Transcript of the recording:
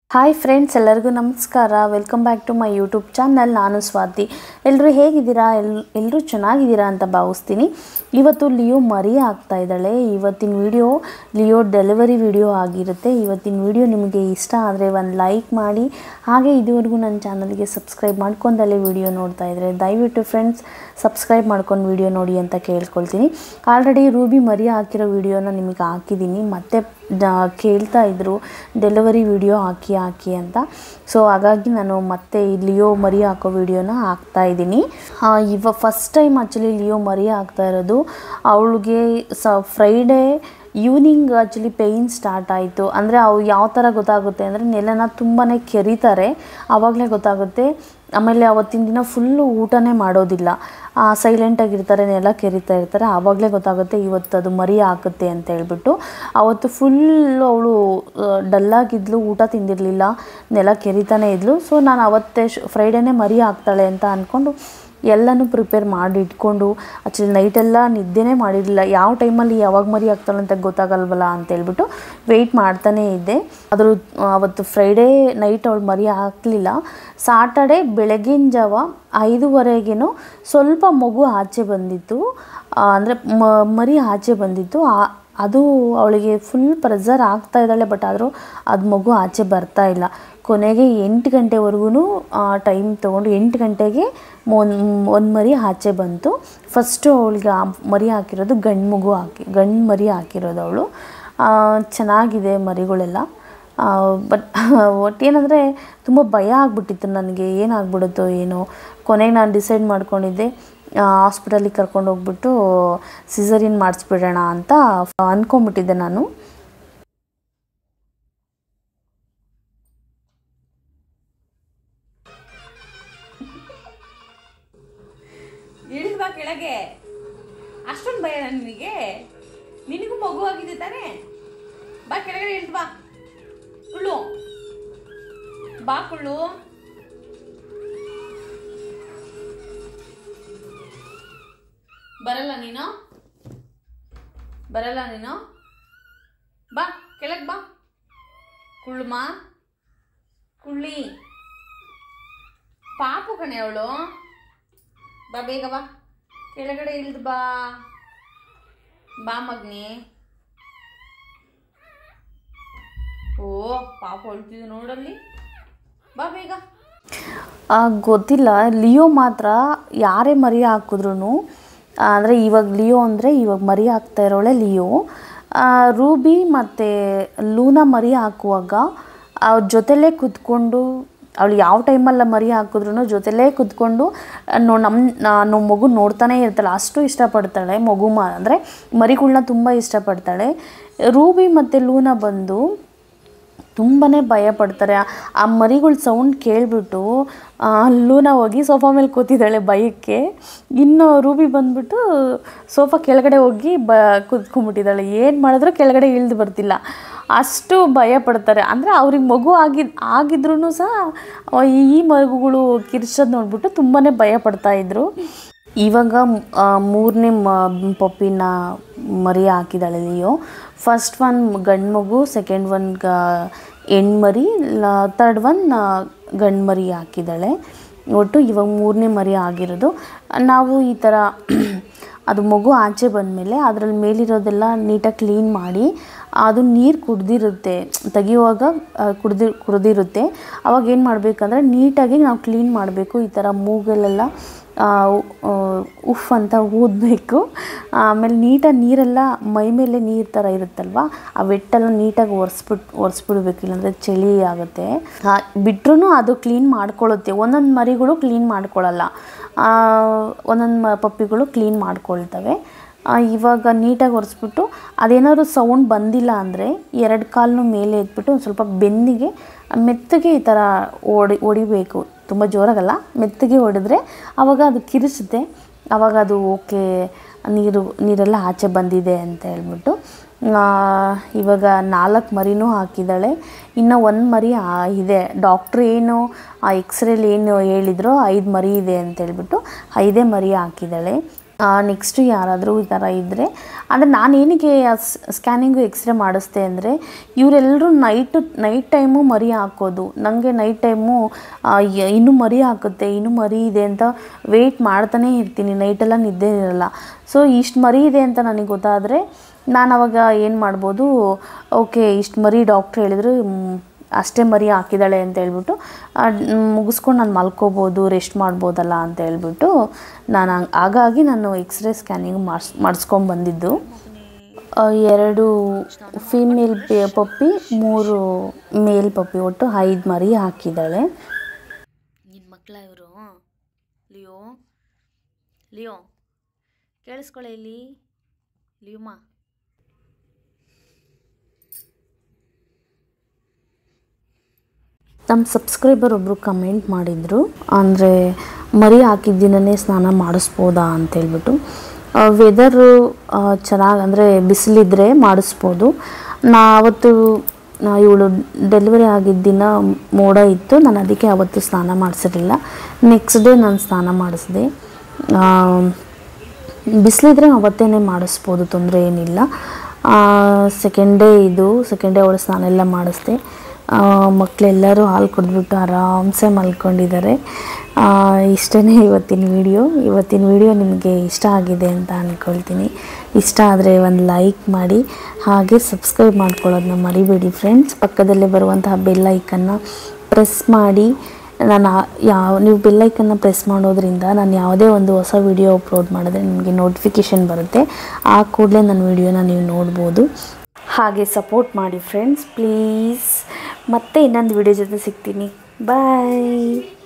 hi friends ಎಲ್ಲರಿಗೂ ನಮಸ್ಕಾರ welcome back to my YouTube channel ನಾನು ಸ್ವಾತಿ ಎಲ್ಲರೂ ಹೇಗಿದ್ದೀರಾ ಎಲ್ ಎಲ್ಲರೂ ಚೆನ್ನಾಗಿದ್ದೀರಾ ಅಂತ ಭಾವಿಸ್ತೀನಿ ಇವತ್ತು ಲಿಯೋ ಮರಿ ಆಗ್ತಾ ಇದ್ದಾಳೆ ಇವತ್ತಿನ ವಿಡಿಯೋ ಲಿಯೋ ಡೆಲಿವರಿ ವಿಡಿಯೋ ಆಗಿರುತ್ತೆ ಇವತ್ತಿನ ವಿಡಿಯೋ ನಿಮಗೆ ಇಷ್ಟ ಆದರೆ ಒಂದು ಲೈಕ್ ಮಾಡಿ ಹಾಗೆ ಇದುವರೆಗೂ ನನ್ನ ಚಾನಲ್ಗೆ ಸಬ್ಸ್ಕ್ರೈಬ್ ಮಾಡ್ಕೊಂಡಲ್ಲೇ ವಿಡಿಯೋ ನೋಡ್ತಾ ಇದ್ದರೆ ದಯವಿಟ್ಟು ಫ್ರೆಂಡ್ಸ್ ಸಬ್ಸ್ಕ್ರೈಬ್ ಮಾಡ್ಕೊಂಡು ವಿಡಿಯೋ ನೋಡಿ ಅಂತ ಕೇಳ್ಕೊಳ್ತೀನಿ ಆಲ್ರೆಡಿ ರೂಬಿ ಮರಿ ಹಾಕಿರೋ ವಿಡಿಯೋನ ನಿಮಗೆ ಹಾಕಿದ್ದೀನಿ ಮತ್ತೆ ಡ- ಕೇಳ್ತಾ ಇದ್ರು ಡೆಲಿವರಿ ವಿಡಿಯೋ ಹಾಕಿ ಹಾಕಿ ಅಂತ ಸೊ ಹಾಗಾಗಿ ನಾನು ಮತ್ತೆ ಈ ಲಿಯೋ ಮರಿ ಹಾಕೋ ವಿಡಿಯೋನ ಹಾಕ್ತಾ ಇದ್ದೀನಿ ಇವ ಫಸ್ಟ್ ಟೈಮ್ ಆ್ಯಕ್ಚುಲಿ ಲಿಯೋ ಮರಿ ಹಾಕ್ತಾ ಇರೋದು ಅವಳಿಗೆ ಸ Friday evening actually pain start ಆಯಿತು ಅಂದರೆ ಅವು ಯಾವ ಥರ ಗೊತ್ತಾಗುತ್ತೆ ಅಂದರೆ ನೆಲನ ತುಂಬಾ ಕೆರಿತಾರೆ ಆವಾಗಲೇ ಗೊತ್ತಾಗುತ್ತೆ ಆಮೇಲೆ ಅವತ್ತಿನ ದಿನ ಫುಲ್ಲು ಊಟನೇ ಮಾಡೋದಿಲ್ಲ ಸೈಲೆಂಟಾಗಿರ್ತಾರೆ ನೆಲ ಕೆರಿತಾ ಇರ್ತಾರೆ ಆವಾಗಲೇ ಗೊತ್ತಾಗುತ್ತೆ ಇವತ್ತು ಅದು ಮರಿ ಹಾಕುತ್ತೆ ಅಂತ ಹೇಳ್ಬಿಟ್ಟು ಅವತ್ತು ಫುಲ್ ಅವಳು ಡಲ್ಲಾಗಿದ್ಲು ಊಟ ತಿಂದಿರಲಿಲ್ಲ ನೆಲ ಕೆರಿತಾನೆ ಇದ್ಲು ಸೊ ನಾನು ಅವತ್ತೇ ಫ್ರೈಡೇನೇ ಮರಿ ಹಾಕ್ತಾಳೆ ಅಂತ ಅಂದ್ಕೊಂಡು ಎಲ್ಲನೂ ಪ್ರಿಪೇರ್ ಮಾಡಿ ಇಟ್ಕೊಂಡು ಆ್ಯಕ್ಚುಲಿ ನೈಟೆಲ್ಲ ನಿದ್ದೆನೇ ಮಾಡಿರಲಿಲ್ಲ ಯಾವ ಟೈಮಲ್ಲಿ ಯಾವಾಗ ಮರಿ ಆಗ್ತಾಳೆ ಅಂತ ಗೊತ್ತಾಗಲ್ವಲ್ಲ ಅಂತ ಹೇಳ್ಬಿಟ್ಟು ವೆಯ್ಟ್ ಮಾಡ್ತಾನೇ ಇದ್ದೆ ಅದ್ರ ಅವತ್ತು ಫ್ರೈಡೇ ನೈಟ್ ಅವಳು ಮರಿ ಹಾಕಲಿಲ್ಲ ಸಾಟರ್ಡೆ ಬೆಳಗಿನ ಜಾವ ಐದುವರೆಗೇನೋ ಸ್ವಲ್ಪ ಮಗು ಆಚೆ ಬಂದಿತ್ತು ಅಂದರೆ ಮರಿ ಆಚೆ ಬಂದಿತ್ತು ಆ ಅದು ಅವಳಿಗೆ ಫುಲ್ ಪ್ರೆಸರ್ ಆಗ್ತಾ ಇದ್ದಾಳೆ ಬಟ್ ಆದರೂ ಅದು ಮಗು ಆಚೆ ಬರ್ತಾ ಇಲ್ಲ ಕೊನೆಗೆ ಎಂಟು ಗಂಟೆವರೆಗೂ ಟೈಮ್ ತೊಗೊಂಡು ಎಂಟು ಗಂಟೆಗೆ ಒಂದು ಒಂದು ಮರಿ ಆಚೆ ಬಂತು ಫಸ್ಟು ಅವಳಿಗೆ ಆ ಮರಿ ಹಾಕಿರೋದು ಗಂಡು ಮಗು ಹಾಕಿ ಗಂಡು ಮರಿ ಹಾಕಿರೋದು ಅವಳು ಚೆನ್ನಾಗಿದೆ ಮರಿಗಳೆಲ್ಲ ಬಟ್ ಒಟ್ಟೇನಂದರೆ ತುಂಬ ಭಯ ಆಗ್ಬಿಟ್ಟಿತ್ತು ನನಗೆ ಏನಾಗ್ಬಿಡುತ್ತೋ ಏನೋ ಕೊನೆಗೆ ನಾನು ಡಿಸೈಡ್ ಮಾಡ್ಕೊಂಡಿದ್ದೆ ಹಾಸ್ಪಿಟಲಿಗೆ ಕರ್ಕೊಂಡು ಹೋಗ್ಬಿಟ್ಟು ಸಿಸರಿನ್ ಮಾಡಿಸ್ಬಿಡೋಣ ಅಂತ ಅಂದ್ಕೊಂಬಿಟ್ಟಿದ್ದೆ ನಾನು ಇಳಿದು ಬಾ ಕೆಳಗೆ ಅಷ್ಟೊಂದು ಭಯ ನಿನಗೆ ನಿನಗೂ ಮಗು ಆಗಿದೆ ತಾನೇ ಬಾ ಕೆಳಗಡೆ ಇಳಿದು ಬಾ ಕುಳ್ಳು ಬಾ ಕುಳ್ಳು ಬರಲ್ಲ ನೀನು ಬರಲ್ಲ ನೀನು ಬಾ ಕೆಳಗೆ ಬಾ ಕುಳ್ಳುಮ ಕುಳ್ಳಿ ಪಾಪು ಕಣೆ ಅವಳು ಬಾ ಬೇಗ ಬಾ ಕೆಳಗಡೆ ಇಳಿದು ಬಾ ಬಾ ಮಗ್ನಿ ಓ ಪಾಪ ಹೊಳ್ತಿದ್ದು ನೋಡಲ್ಲಿ ಬಾ ಬೇಗ ಆ, ಗೊತ್ತಿಲ್ಲ ಲಿಯೋ ಮಾತ್ರ ಯಾರೇ ಮರಿ ಹಾಕಿದ್ರು ಅಂದರೆ ಇವಾಗ ಲಿಯೋ ಅಂದರೆ ಇವಾಗ ಮರಿ ಹಾಕ್ತಾ ಇರೋಳೆ ಲಿಯೋ ಆ, ರೂಬಿ ಮತ್ತು ಲೂನಾ ಮರಿ ಹಾಕುವಾಗ ಅವ್ರ ಜೊತೆಲೇ ಕುತ್ಕೊಂಡು ಅವಳು ಯಾವ ಟೈಮಲ್ಲ ಮರಿ ಹಾಕಿದ್ರು ಜೊತೆಲೇ ಕುತ್ಕೊಂಡು ನೋ ನಮ್ಮ ನಮ್ಮ ಮಗು ನೋಡ್ತಾನೆ ಇರ್ತಾಳೆ ಅಷ್ಟು ಇಷ್ಟಪಡ್ತಾಳೆ ಮಗು ಮ ಅಂದರೆ ಮರಿಗಳ್ನ ತುಂಬ ಇಷ್ಟಪಡ್ತಾಳೆ ರೂಬಿ ಮತ್ತು ಲೂನಾ ಬಂದು ತುಂಬಾ ಭಯ ಪಡ್ತಾರೆ ಆ- ಆ ಮರಿಗಳ ಸೌಂಡ್ ಕೇಳಿಬಿಟ್ಟು ಲೂನಾ ಹೋಗಿ ಸೋಫಾ ಮೇಲೆ ಕೂತಿದ್ದಾಳೆ ಭಯಕ್ಕೆ ಇನ್ನು ರೂಬಿ ಬಂದ್ಬಿಟ್ಟು ಸೋಫಾ ಕೆಳಗಡೆ ಹೋಗಿ ಬ ಕೂತ್ಕೊಂಡ್ಬಿಟ್ಟಿದ್ದಾಳೆ ಏನು ಮಾಡಿದ್ರೂ ಕೆಳಗಡೆ ಇಳಿದು ಬರ್ತಿಲ್ಲ ಅಷ್ಟು ಭಯ ಪಡ್ತಾರೆ ಅಂದರೆ ಅವ್ರಿಗೆ ಮಗು ಆಗಿದ್ ಆಗಿದ್ರೂ ಸಹ ಅವ ಈ ಮಗುಗಳು ಕಿರ್ಚೋದು ನೋಡ್ಬಿಟ್ಟು ತುಂಬಾ ಭಯ ಪಡ್ತಾ ಇದ್ರು ಇವಾಗ ಆ, ಮೂರನೇ ಮ ಪಪ್ಪಿನ ಮರಿ ಹಾಕಿದ್ದಾಳೆ ಲಿಯೋ ಫಸ್ಟ್ ಒನ್ ಗಂಡು ಮಗು ಸೆಕೆಂಡ್ ಒನ್ ಗ ಹೆಣ್ಮರಿ ತರ್ಡ್ ಒನ್ ಗಂಡು ಮರಿ ಹಾಕಿದ್ದಾಳೆ ಒಟ್ಟು ಇವಾಗ ಮೂರನೇ ಮರಿ ಆಗಿರೋದು ನಾವು ಈ ಥರ ಅದು ಮಗು ಆಚೆ ಬಂದಮೇಲೆ ಅದರಲ್ಲಿ ಮೇಲಿರೋದೆಲ್ಲ ನೀಟಾಗಿ ಕ್ಲೀನ್ ಮಾಡಿ ಅದು ನೀರು ಕುಡ್ದಿರುತ್ತೆ ತೆಗಿಯುವಾಗ ಕುಡ್ದಿ ಕುಡ್ದಿರುತ್ತೆ ಅವಾಗ ಏನು ಮಾಡಬೇಕಂದ್ರೆ ನೀಟಾಗಿ ನಾವು ಕ್ಲೀನ್ ಮಾಡಬೇಕು ಈ ಥರ ಮೂಗಲ್ಲೆಲ್ಲ ಆ, ಆ, ಉಫ್ ಅಂತ ಊದಬೇಕು ಆಮೇಲೆ ನೀಟಾಗಿ ನೀರೆಲ್ಲ ಮೈ ಮೇಲೆ ನೀರು ಥರ ಇರುತ್ತಲ್ವ ಆ ವೆಟ್ಟೆಲ್ಲ ನೀಟಾಗಿ ಒರೆಸ್ಬಿಟ್ಟು ಒರೆಸ್ಬಿಡ್ಬೇಕು ಇಲ್ಲಾಂದರೆ ಚಳಿ ಆಗುತ್ತೆ ಬಿಟ್ರೂ ಅದು ಕ್ಲೀನ್ ಮಾಡ್ಕೊಳ್ಳುತ್ತೆ ಒಂದೊಂದು ಮರಿಗಳು ಕ್ಲೀನ್ ಮಾಡ್ಕೊಳ್ಳಲ್ಲ ಒಂದೊಂದು ಮ ಪಪ್ಪಿಗಳು ಕ್ಲೀನ್ ಮಾಡ್ಕೊಳ್ತವೆ ಆ, ಇವಾಗ ನೀಟಾಗಿ ಒರೆಸ್ಬಿಟ್ಟು ಅದೇನಾದ್ರು ಸೌಂಡ್ ಬಂದಿಲ್ಲ ಅಂದರೆ ಎರಡು ಕಾಲನ್ನು ಮೇಲೆ ಎತ್ಬಿಟ್ಟು ಒಂದು ಸ್ವಲ್ಪ ಬೆನ್ನಿಗೆ ಮೆತ್ತಗೆ ಈ ಥರ ಹೊಡಿ ಹೊಡಿಬೇಕು ತುಂಬ ಜೋರಾಗಲ್ಲ ಮೆತ್ತಗೆ ಹೊಡೆದ್ರೆ ಆವಾಗ ಅದು ಕಿರಿಸುತ್ತೆ ಆವಾಗ ಅದು ಓಕೆ ನೀರು ನೀರೆಲ್ಲ ಆಚೆ ಬಂದಿದೆ ಅಂತ ಹೇಳ್ಬಿಟ್ಟು ಆ, ಇವಾಗ ನಾಲ್ಕು ಮರಿನೂ ಹಾಕಿದ್ದಾಳೆ ಇನ್ನು ಒಂದು ಮರಿ ಆ- ಇದೆ ಡಾಕ್ಟ್ರು ಏನು ಆ ಎಕ್ಸ್ರೇಲಿ ಏನು ಹೇಳಿದ್ರೋ ಐದು ಮರಿ ಇದೆ ಅಂತ ಹೇಳ್ಬಿಟ್ಟು ಐದೇ ಮರಿ ಹಾಕಿದ್ದಾಳೆ ನೆಕ್ಸ್ಟು ಯಾರಾದರೂ ಈ ಥರ ಇದ್ದರೆ ಅಂದರೆ ನಾನು ಏನಕ್ಕೆ ಸ್ಕ್ಯಾನಿಂಗು ಎಕ್ಸ್ರೇ ಮಾಡಿಸ್ದೆ ಅಂದರೆ ಇವರೆಲ್ಲರೂ ನೈಟು ನೈಟ್ ಟೈಮು ಮರಿ ಹಾಕೋದು ನನಗೆ ನೈಟ್ ಟೈಮು ಇನ್ನೂ ಮರಿ ಹಾಕುತ್ತೆ ಇನ್ನೂ ಮರಿ ಇದೆ ಅಂತ ವೆಯ್ಟ್ ಮಾಡ್ತಾನೇ ಇರ್ತೀನಿ ನೈಟೆಲ್ಲ ನಿದ್ದೆ ಇರಲ್ಲ ಸೊ ಇಷ್ಟು ಮರಿ ಇದೆ ಅಂತ ನನಗೆ ಗೊತ್ತಾದರೆ ನಾನು ಅವಾಗ ಏನು ಮಾಡ್ಬೋದು ಓಕೆ ಇಷ್ಟು ಮರಿ ಡಾಕ್ಟ್ರ್ ಹೇಳಿದ್ರು ಮ್, ಅಷ್ಟೇ ಮರಿ ಹಾಕಿದ್ದಾಳೆ ಅಂತ ಹೇಳ್ಬಿಟ್ಟು ಮುಗಿಸ್ಕೊಂಡು ನಾನು ಮಲ್ಕೋಬೋದು ರೆಸ್ಟ್ ಮಾಡ್ಬೋದಲ್ಲ ಅಂತ ಹೇಳ್ಬಿಟ್ಟು ನಾನು ಹಂಗ್- ಹಾಗಾಗಿ ನಾನು ಎಕ್ಸ್ರೇ ಸ್ಕ್ಯಾನಿಂಗ್ ಮಾಡಿಸ್ ಮಾಡಿಸ್ಕೊಂಬಂದಿದ್ದು ಆ, ಎರಡು ಫೀಮೇಲ್ ಪಪ್ಪಿ ಮೂರು ಮೇಲ್ ಪಪ್ಪಿ ಒಟ್ಟು ಐದು ಮರಿ ಹಾಕಿದ್ದಾಳೆ ನಿನ್ನ ಮಕ್ಕಳ ಇವರು ಲಿಯೋ ಲಿಯೋ ಕೇಳಿಸ್ಕೊಳ್ಳೆ ಇಲ್ಲಿ ಲಿಯೋಮಾ ನಮ್ಮ ಸಬ್ಸ್ಕ್ರೈಬರ್ ಒಬ್ಬರು ಕಮೆಂಟ್ ಮಾಡಿದರು ಅಂದರೆ ಮರಿ ಹಾಕಿದ ದಿನನೇ ಸ್ನಾನ ಮಾಡಿಸ್ಬೋದಾ ಅಂತೇಳ್ಬಿಟ್ಟು ವೆದರು ಚೆನ್ನಾಗಿ ಅಂದರೆ ಬಿಸಿಲಿದ್ರೆ ಮಾಡಿಸ್ಬೋದು ನಾ ಅವತ್ತು ನಾ ಇವಳು ಡೆಲಿವರಿ ಆಗಿದ್ದ ದಿನ ಮೋಡ ಇತ್ತು ನಾನು ಅದಕ್ಕೆ ಅವತ್ತು ಸ್ನಾನ ಮಾಡಿಸಿರಲಿಲ್ಲ ನೆಕ್ಸ್ಟ್ ಡೇ ನಾನು ಸ್ನಾನ ಮಾಡಿಸಿದೆ ಬಿಸಿಲಿದ್ರೆ ಅವತ್ತೇ ಮಾಡಿಸ್ಬೋದು ತೊಂದರೆ ಏನಿಲ್ಲ ಸೆಕೆಂಡ್ ಡೇ ಇದು ಸೆಕೆಂಡ್ ಡೇ ಅವಳು ಸ್ನಾನ ಎಲ್ಲ ಮಾಡಿಸ್ದೆ ಮಕ್ಕಳೆಲ್ಲರೂ ಹಾಲು ಕುಡಿದ್ಬಿಟ್ಟು ಆರಾಮ್ಸೆ ಮಲ್ಕೊಂಡಿದ್ದಾರೆ ಇಷ್ಟೇ ಇವತ್ತಿನ ವಿಡಿಯೋ ಇವತ್ತಿನ ವಿಡಿಯೋ ನಿಮಗೆ ಇಷ್ಟ ಆಗಿದೆ ಅಂತ ಅಂದ್ಕೊಳ್ತೀನಿ ಇಷ್ಟ ಆದರೆ ಒಂದು ಲೈಕ್ ಮಾಡಿ ಹಾಗೆ ಸಬ್ಸ್ಕ್ರೈಬ್ ಮಾಡ್ಕೊಳ್ಳೋದನ್ನ ಮರಿಬೇಡಿ ಫ್ರೆಂಡ್ಸ್ ಪಕ್ಕದಲ್ಲೇ ಬರುವಂತಹ ಬೆಲ್ ಐಕನ್ನ ಪ್ರೆಸ್ ಮಾಡಿ ನಾನು ಆ- ಯಾವ ನೀವು ಬೆಲ್ಲೈಕನ್ನ ಪ್ರೆಸ್ ಮಾಡೋದ್ರಿಂದ ನಾನು ಯಾವುದೇ ಒಂದು ಹೊಸ ವಿಡಿಯೋ ಅಪ್ಲೋಡ್ ಮಾಡಿದ್ರೆ ನಿಮಗೆ ನೋಟಿಫಿಕೇಷನ್ ಬರುತ್ತೆ ಆ ಕೂಡಲೇ ನನ್ನ ವಿಡಿಯೋನ ನೀವು ನೋಡ್ಬೋದು ಹಾಗೆ ಸಪೋರ್ಟ್ ಮಾಡಿ ಫ್ರೆಂಡ್ಸ್ ಪ್ಲೀಸ್ ಮತ್ತೆ ಇನ್ನೊಂದು ವಿಡಿಯೋ ಜೊತೆ ಸಿಗ್ತೀನಿ ಬಾಯ್